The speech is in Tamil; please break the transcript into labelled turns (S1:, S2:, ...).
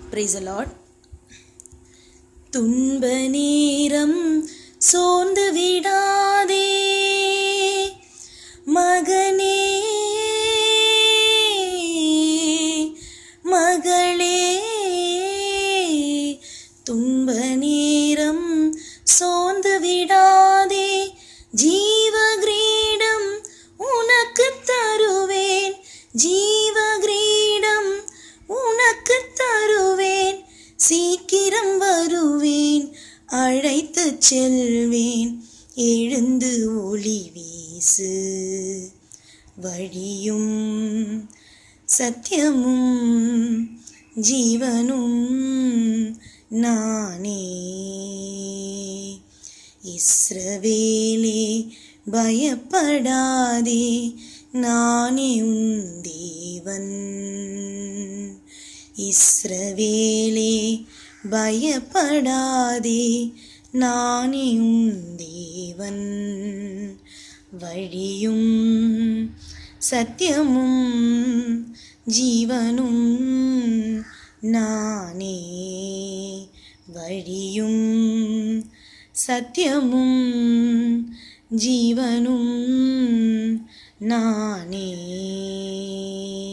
S1: பிரைஸ் லார்ட் துன்ப நேரம் சோர்ந்து விடாதே மகனே மகளே துன்ப நேரம் சோர்ந்து விடாதே ஜீவ கிரீடம் உனக்கு தருவேன் ஜீவ கிரீடம் உனக்கு தருவேன் சீக்கிரம் வருவேன் அழைத்து செல்வேன் எழுந்து ஒளி வீசு வழியும் சத்தியமும் ஜீவனும் நானே இஸ்ரவேலே பயப்படாதே நானே உன் தேவன் இஸ்ரவேலே பயப்படாதே நானே உன் தேவன் வழியும் சத்தியமும் ஜீவனும் நானே வழியும் சத்தியமும் ஜீவனும் நானே